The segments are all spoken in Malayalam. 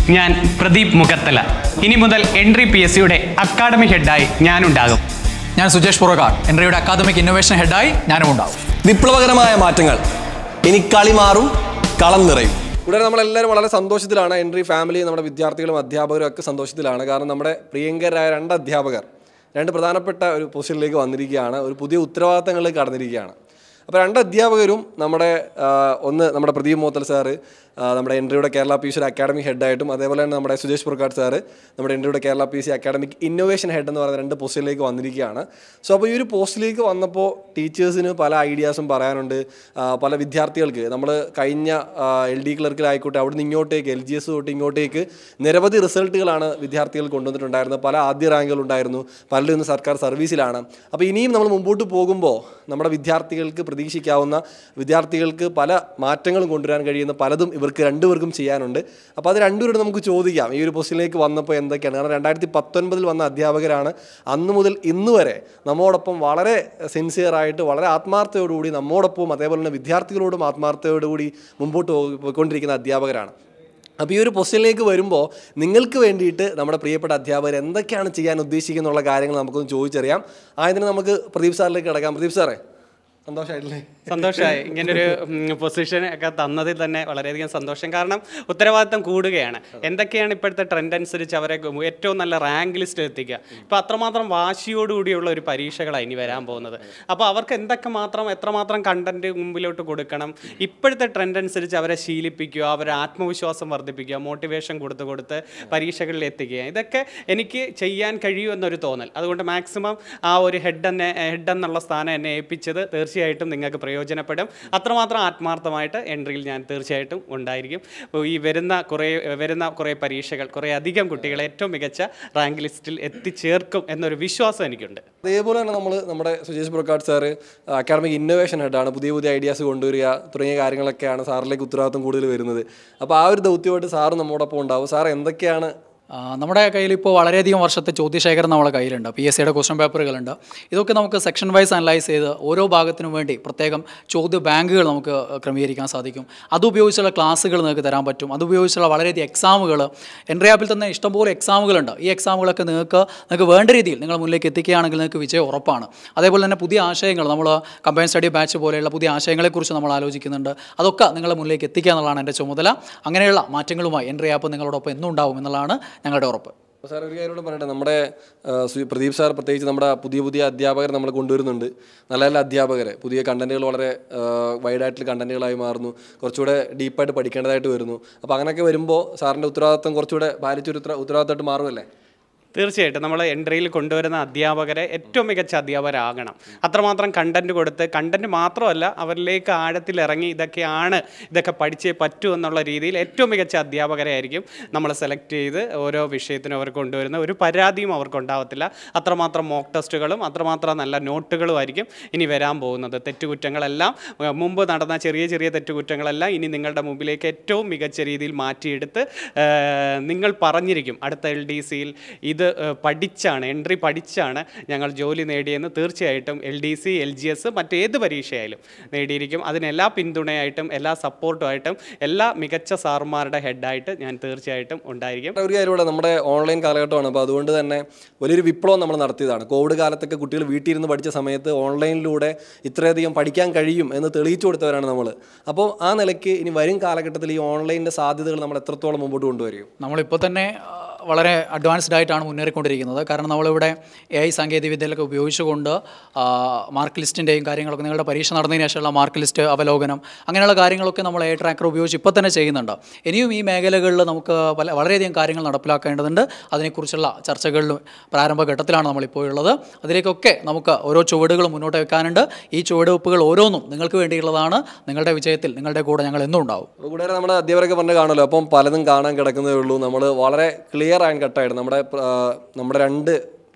ഞാൻ പ്രദീപ് മുഖത്തല ഇനി മുതൽ എൻട്രി പി എസ് സിയുടെ അക്കാഡമി ഹെഡായി ഞാനുണ്ടാകും ഞാൻ സുജേഷ് പുറക്കാർ എൻട്രിയുടെ അക്കാദമിക് ഇന്നോവേഷൻ ഹെഡായി ഞാനും ഉണ്ടാവും വിപ്ലവകരമായ മാറ്റങ്ങൾ ഇനി കളി മാറും കളം നിറയും കൂടാതെ നമ്മളെല്ലാവരും വളരെ സന്തോഷത്തിലാണ് എൻട്രി ഫാമിലി നമ്മുടെ വിദ്യാർത്ഥികളും അധ്യാപകരും ഒക്കെ സന്തോഷത്തിലാണ് കാരണം നമ്മുടെ പ്രിയങ്കരായ രണ്ട് അധ്യാപകർ രണ്ട് പ്രധാനപ്പെട്ട ഒരു പൊസിഷനിലേക്ക് വന്നിരിക്കുകയാണ് ഒരു പുതിയ ഉത്തരവാദിത്തങ്ങളിലേക്ക് കടന്നിരിക്കുകയാണ് അപ്പോൾ രണ്ട് അധ്യാപകരും നമ്മുടെ ആ, ഒന്ന് നമ്മുടെ പ്രദീപ് മോത്തൽ സാറ് ആ, നമ്മുടെ എൻട്രിയുടെ കേരള പി സി അക്കാഡമിക് ഹെഡായിട്ടും അതേപോലെ തന്നെ നമ്മുടെ സുജേഷ് പുറക്കാട് സാറ് നമ്മുടെ എൻട്രിയുടെ Kerala P C academic innovation head എന്ന് പറയുന്ന രണ്ട് പോസ്റ്റിലേക്ക് വന്നിരിക്കുകയാണ് സോ അപ്പോൾ ഈ ഒരു പോസ്റ്റിലേക്ക് വന്നപ്പോൾ ടീച്ചേഴ്സിന് പല ഐഡിയാസും പറയാനുണ്ട് ആ, പല വിദ്യാർത്ഥികൾക്ക് നമ്മൾ കഴിഞ്ഞ എൽ ഡി ക്ലർക്കിലായിക്കോട്ടെ അവിടുന്ന് ഇങ്ങോട്ടേക്ക് എൽ ജി എസ് തൊട്ട് ഇങ്ങോട്ടേക്ക് നിരവധി റിസൾട്ടുകളാണ് വിദ്യാർത്ഥികൾ കൊണ്ടുവന്നിട്ടുണ്ടായിരുന്നത് പല ആദ്യ റാങ്കുകൾ ഉണ്ടായിരുന്നു പലരും ഇന്ന് സർക്കാർ സർവീസിലാണ് അപ്പോൾ ഇനിയും നമ്മൾ മുമ്പോട്ട് പോകുമ്പോൾ നമ്മുടെ വിദ്യാർത്ഥികൾക്ക് പ്രതീക്ഷിക്കാവുന്ന വിദ്യാർത്ഥികൾക്ക് പല മാറ്റങ്ങളും കൊണ്ടുവരാൻ കഴിയുന്ന പലതും ഇവർക്ക് രണ്ടുപേർക്കും ചെയ്യാനുണ്ട് അപ്പോൾ അത് രണ്ടുപേരോട് നമുക്ക് ചോദിക്കാം ഈ ഒരു പൊസിഷനിലേക്ക് വന്നപ്പോൾ എന്തൊക്കെയാണ് കാരണം രണ്ടായിരത്തി പത്തൊൻപതിൽ വന്ന അധ്യാപകരാണ് അന്ന് മുതൽ ഇന്ന് വരെ നമ്മോടൊപ്പം വളരെ സിൻസിയറായിട്ട് വളരെ ആത്മാർത്ഥതയോടുകൂടി നമ്മോടൊപ്പം അതേപോലെ തന്നെ വിദ്യാർത്ഥികളോടും ആത്മാർത്ഥതയോടുകൂടി മുമ്പോട്ട് പോയി- പോയിക്കൊണ്ടിരിക്കുന്ന അധ്യാപകരാണ് അപ്പോൾ ഈ ഒരു പൊസിഷനിലേക്ക് വരുമ്പോൾ നിങ്ങൾക്ക് വേണ്ടിയിട്ട് നമ്മുടെ പ്രിയപ്പെട്ട അധ്യാപകർ എന്തൊക്കെയാണ് ചെയ്യാൻ ഉദ്ദേശിക്കുന്നുള്ള കാര്യങ്ങൾ നമുക്കൊന്ന് ചോദിച്ചറിയാം ആയതിന് നമുക്ക് പ്രദീപ് സാറിലേക്ക് കിടക്കാം പ്രദീപ് സാറേ സന്തോഷമായിട്ടില്ലേ സന്തോഷമായി ഇങ്ങനൊരു പൊസിഷൻ ഒക്കെ തന്നതിൽ തന്നെ വളരെയധികം സന്തോഷം കാരണം ഉത്തരവാദിത്തം കൂടുകയാണ് എന്തൊക്കെയാണ് ഇപ്പോഴത്തെ ട്രെൻഡ് അനുസരിച്ച് അവരെ ഗു- ഏറ്റവും നല്ല റാങ്ക് ലിസ്റ്റ് എത്തിക്കുക ഇപ്പോൾ അത്രമാത്രം വാശിയോടുകൂടിയുള്ള ഒരു പരീക്ഷകളാണ് ഇനി വരാൻ പോകുന്നത് അപ്പോൾ അവർക്ക് എന്തൊക്കെ മാത്രം എത്രമാത്രം കണ്ടന്റ് മുമ്പിലോട്ട് കൊടുക്കണം ഇപ്പോഴത്തെ ട്രെൻഡ് അനുസരിച്ച് അവരെ ശീലിപ്പിക്കുക അവരെ ആത്മവിശ്വാസം വർദ്ധിപ്പിക്കുക മോട്ടിവേഷൻ കൊടുത്ത് കൊടുത്ത് പരീക്ഷകളിൽ എത്തിക്കുക ഇതൊക്കെ എനിക്ക് ചെയ്യാൻ കഴിയൂ എന്നൊരു തോന്നൽ അതുകൊണ്ട് മാക്സിമം ആ ഒരു ഹെഡ് എന്നെ ഹെഡ് എന്നുള്ള സ്ഥാനം എന്നെ ഏൽപ്പിച്ചത് തീർച്ചയായിട്ടും നിങ്ങൾക്ക് പ്രയോജനപ്പെടും അത്രമാത്രം ആത്മാർത്ഥമായിട്ട് എൻട്രിയിൽ ഞാൻ തീർച്ചയായിട്ടും ഉണ്ടായിരിക്കും അപ്പോൾ ഈ വരുന്ന കുറേ വരുന്ന കുറേ പരീക്ഷകൾ കുറേ അധികം കുട്ടികളെ ഏറ്റവും മികച്ച റാങ്ക് ലിസ്റ്റിൽ എത്തിച്ചേർക്കും എന്നൊരു വിശ്വാസം എനിക്കുണ്ട് അതേപോലെ തന്നെ നമ്മൾ നമ്മുടെ Sujesh Prakkad sir academic innovation ഹെഡാണ് പുതിയ പുതിയ ഐഡിയാസ് കൊണ്ടുവരിക തുടങ്ങിയ കാര്യങ്ങളൊക്കെയാണ് സാറിലേക്ക് ഉത്തരവാദിത്വം കൂടുതൽ വരുന്നത് അപ്പോൾ ആ ഒരു ദൗത്യമായിട്ട് സാറ് നമ്മോടൊപ്പം ഉണ്ടാവും സാർ എന്തൊക്കെയാണ് ആ, നമ്മുടെ കയ്യിൽ ഇപ്പോൾ വളരെയധികം വർഷത്തെ ചോദ്യശേഖരം നമ്മുടെ കയ്യിലുണ്ട് പി എസ് സിയുടെ ക്വസ്റ്റ്യൻ പേപ്പറുകളുണ്ട് ഇതൊക്കെ നമുക്ക് സെക്ഷൻ വൈസ് അനലൈസ് ചെയ്ത് ഓരോ ഭാഗത്തിനും വേണ്ടി പ്രത്യേകം ചോദ്യ ബാങ്കുകൾ നമുക്ക് ക്രമീകരിക്കാൻ സാധിക്കും അതുപയോഗിച്ചുള്ള ക്ലാസ്സുകൾ നിങ്ങൾക്ക് തരാൻ പറ്റും അതുപയോഗിച്ചുള്ള വളരെയധികം എക്സാമുകൾ എൻട്രി ആപ്പിൽ തന്നെ ഇഷ്ടംപോലെ എക്സാമുകളുണ്ട് ഈ എക്സാമുകളൊക്കെ നിങ്ങൾക്ക് നിങ്ങൾക്ക് വേണ്ട രീതിയിൽ നിങ്ങൾ മുന്നിലേക്ക് എത്തിക്കുകയാണെങ്കിൽ നിങ്ങൾക്ക് വിജയം ഉറപ്പാണ് അതേപോലെ തന്നെ പുതിയ ആശയങ്ങൾ നമ്മൾ കമ്പൈൻ സ്റ്റഡി ബാച്ച് പോലെയുള്ള പുതിയ ആശയങ്ങളെക്കുറിച്ച് നമ്മൾ ആലോചിക്കുന്നുണ്ട് അതൊക്കെ നിങ്ങളുടെ മുന്നിലേക്ക് എത്തിക്കുക എന്നുള്ളതാണ് എൻ്റെ ചുമതല അങ്ങനെയുള്ള മാറ്റങ്ങളുമായി എൻട്രി ആപ്പ് നിങ്ങളോടൊപ്പം എന്നും ഉണ്ടാവും എന്നുള്ളതാണ് ഞങ്ങളുടെ ഉറപ്പ് അപ്പോൾ സാർ ഒരു കാര്യം കൂടെ പറയട്ടെ നമ്മുടെ ആ, സു- പ്രദീപ് സാർ പ്രത്യേകിച്ച് നമ്മുടെ പുതിയ പുതിയ അധ്യാപകർ നമ്മൾ കൊണ്ടുവരുന്നുണ്ട് നല്ല നല്ല അധ്യാപകരെ പുതിയ കണ്ടന്റുകൾ വളരെ വൈഡായിട്ടുള്ള കണ്ടന്റുകളായി മാറുന്നു കുറച്ചുകൂടെ ഡീപ്പായിട്ട് പഠിക്കേണ്ടതായിട്ട് വരുന്നു അപ്പോൾ അങ്ങനെയൊക്കെ വരുമ്പോൾ സാറിൻ്റെ ഉത്തരവാദിത്തം കുറച്ചുകൂടെ പാലിച്ചൊരു ഉത്തര ഉത്തരവാദിത്തമായിട്ട് മാറുമല്ലേ തീർച്ചയായിട്ടും നമ്മൾ എൻട്രിയിൽ കൊണ്ടുവരുന്ന അധ്യാപകരെ ഏറ്റവും മികച്ച അധ്യാപകരാകണം അത്രമാത്രം കണ്ടന്റ് കൊടുത്ത് കണ്ടന്റ് മാത്രമല്ല അവരിലേക്ക് ആഴത്തിൽ ഇറങ്ങി ഇതൊക്കെയാണ് ഇതൊക്കെ പഠിച്ചേ പറ്റൂ എന്നുള്ള രീതിയിൽ ഏറ്റവും മികച്ച അധ്യാപകരെ ആയിരിക്കും നമ്മൾ സെലക്ട് ചെയ്ത് ഓരോ വിഷയത്തിനും അവർ കൊണ്ടുവരുന്ന ഒരു പരാതിയും അവർക്ക് ഉണ്ടാവത്തില്ല അത്രമാത്രം മോക്ക് ടെസ്റ്റുകളും അത്രമാത്രം നല്ല നോട്ടുകളും ആയിരിക്കും ഇനി വരാൻ പോകുന്നത് തെറ്റുകുറ്റങ്ങളെല്ലാം ഏഹ്, മുമ്പ് നടന്ന ചെറിയ ചെറിയ തെറ്റുകുറ്റങ്ങളെല്ലാം ഇനി നിങ്ങളുടെ മുമ്പിലേക്ക് ഏറ്റവും മികച്ച രീതിയിൽ മാറ്റിയെടുത്ത് ഏഹ്, നിങ്ങൾ പറഞ്ഞിരിക്കും അടുത്ത എൽ ഡി സിയിൽ ഇത് ഏഹ്, പഠിച്ചാണ് എൻട്രി പഠിച്ചാണ് ഞങ്ങൾ ജോലി നേടിയെന്ന് തീർച്ചയായിട്ടും L D C L G S മറ്റേത് പരീക്ഷയായാലും നേടിയിരിക്കും അതിനെല്ലാ പിന്തുണയായിട്ടും എല്ലാ സപ്പോർട്ടുമായിട്ടും എല്ലാ മികച്ച സാറുമാരുടെ ഹെഡായിട്ട് ഞാൻ തീർച്ചയായിട്ടും ഉണ്ടായിരിക്കും ഒരു കാര്യം കൂടെ നമ്മുടെ ഓൺലൈൻ കാലഘട്ടമാണ് അപ്പോൾ അതുകൊണ്ട് തന്നെ വലിയൊരു വിപ്ലവം നമ്മൾ നടത്തിയതാണ് കോവിഡ് കാലത്തൊക്കെ കുട്ടികൾ വീട്ടിൽ ഇരുന്ന് പഠിച്ച സമയത്ത് ഓൺലൈനിലൂടെ ഇത്രയധികം പഠിക്കാൻ കഴിയും എന്ന് തെളിയിച്ചു കൊടുത്തവരാണ് നമ്മൾ അപ്പോൾ ആ നിലയ്ക്ക് ഇനി വരും കാലഘട്ടത്തിൽ ഈ ഓൺലൈനിൻ്റെ സാധ്യതകൾ നമ്മൾ എത്രത്തോളം മുമ്പോട്ട് കൊണ്ടുവരും നമ്മളിപ്പോൾ തന്നെ ആ, വളരെ അഡ്വാൻസ്ഡ് ആയിട്ടാണ് മുന്നേറിക്കൊണ്ടിരിക്കുന്നത് കാരണം നമ്മളിവിടെ എ ഐ സാങ്കേതികവിദ്യയിലൊക്കെ ഉപയോഗിച്ചുകൊണ്ട് ആ, മാർക്ക് ലിസ്റ്റിൻ്റെയും കാര്യങ്ങളൊക്കെ നിങ്ങളുടെ പരീക്ഷ നടന്നതിന് ശേഷമുള്ള മാർക്ക് ലിസ്റ്റ് അവലോകനം അങ്ങനെയുള്ള കാര്യങ്ങളൊക്കെ നമ്മൾ എ ട്രാക്കർ ഉപയോഗിച്ച് ഇപ്പോൾ തന്നെ ചെയ്യുന്നുണ്ട് ഇനിയും ഈ മേഖലകളിൽ നമുക്ക് പല വളരെയധികം കാര്യങ്ങൾ നടപ്പിലാക്കേണ്ടതുണ്ട് അതിനെക്കുറിച്ചുള്ള ചർച്ചകളിൽ പ്രാരംഭഘട്ടത്തിലാണ് നമ്മളിപ്പോൾ ഉള്ളത് അതിലേക്കൊക്കെ നമുക്ക് ഓരോ ചുവടുകളും മുന്നോട്ട് വെക്കാനുണ്ട് ഈ ചുവടുവെപ്പുകൾ ഓരോന്നും നിങ്ങൾക്ക് വേണ്ടിയുള്ളതാണ് നിങ്ങളുടെ വിജയത്തിൽ നിങ്ങളുടെ കൂടെ ഞങ്ങൾ എന്നും ഉണ്ടാവും അപ്പോൾ കൂടെ നമ്മുടെ അധ്യാപകരൊക്കെ പറഞ്ഞ് കാണുമല്ലോ അപ്പം പലതും കാണാൻ കിടക്കുന്നതേ ഉള്ളൂ നമ്മൾ വളരെ ക്ലിയർ ആൻഡ് കട്ടായിട്ട് നമ്മുടെ ആ, നമ്മുടെ രണ്ട്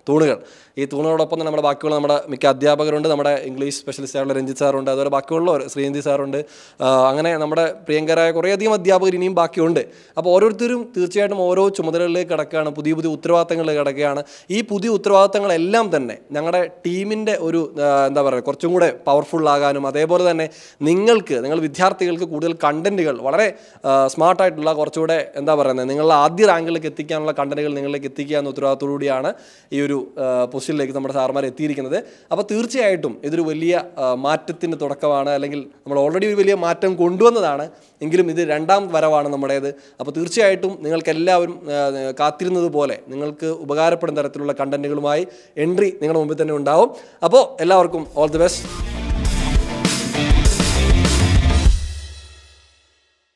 തൂണുകൾ ഈ തൂണുകളോടൊപ്പം തന്നെ നമ്മുടെ ബാക്കിയുള്ള നമ്മുടെ മിക്ക അധ്യാപകരുണ്ട് നമ്മുടെ ഇംഗ്ലീഷ് സ്പെഷ്യലിസ്റ്റ് ആയിട്ടുള്ള രഞ്ജിത്ത് സാറുണ്ട് അതുപോലെ ബാക്കിയുള്ള ശ്രീനിധി സാറുണ്ട് ആ, അങ്ങനെ നമ്മുടെ പ്രിയങ്കരായ കുറേയധികം അധ്യാപകർ ഇനിയും ബാക്കിയുണ്ട് അപ്പോൾ ഓരോരുത്തരും തീർച്ചയായിട്ടും ഓരോ ചുമതലകളിലേക്ക് കിടക്കുകയാണ് പുതിയ പുതിയ ഉത്തരവാദിത്തങ്ങളിലേക്ക് കിടക്കുകയാണ് ഈ പുതിയ ഉത്തരവാദിത്തങ്ങളെല്ലാം തന്നെ ഞങ്ങളുടെ ടീമിൻ്റെ ഒരു ആ, എന്താ പറയുക കുറച്ചും കൂടെ പവർഫുൾ ആകാനും അതേപോലെ തന്നെ നിങ്ങൾക്ക് നിങ്ങൾ വിദ്യാർത്ഥികൾക്ക് കൂടുതൽ കണ്ടന്റുകൾ വളരെ സ്മാർട്ടായിട്ടുള്ള കുറച്ചുകൂടെ എന്താ പറയുന്നത് നിങ്ങളുടെ ആദ്യ റാങ്കിലേക്ക് എത്തിക്കാനുള്ള കണ്ടന്റുകൾ നിങ്ങളിലേക്ക് എത്തിക്കുക എന്ന ഉത്തരവാദിത്തോടു കൂടിയാണ് ഈ ഒരു പൊസിഷനിലേക്ക് നമ്മുടെ സാർമാർ എത്തിയിരിക്കുന്നത് അപ്പോൾ തീർച്ചയായിട്ടും ഇതൊരു വലിയ ആ, മാറ്റത്തിന് തുടക്കമാണ് അല്ലെങ്കിൽ നമ്മൾ ഓൾറെഡി ഒരു വലിയ മാറ്റം കൊണ്ടുവന്നതാണ് എങ്കിലും ഇത് രണ്ടാം വരവാണ് നമ്മുടേത് അപ്പോൾ തീർച്ചയായിട്ടും നിങ്ങൾക്ക് എല്ലാവരും ആ, കാത്തിരുന്നത് പോലെ നിങ്ങൾക്ക് ഉപകാരപ്പെടുന്ന തരത്തിലുള്ള കണ്ടന്റുകളുമായി എൻട്രി നിങ്ങളുടെ മുമ്പിൽ തന്നെ ഉണ്ടാവും അപ്പോൾ എല്ലാവർക്കും ഓൾ ദി ബെസ്റ്റ്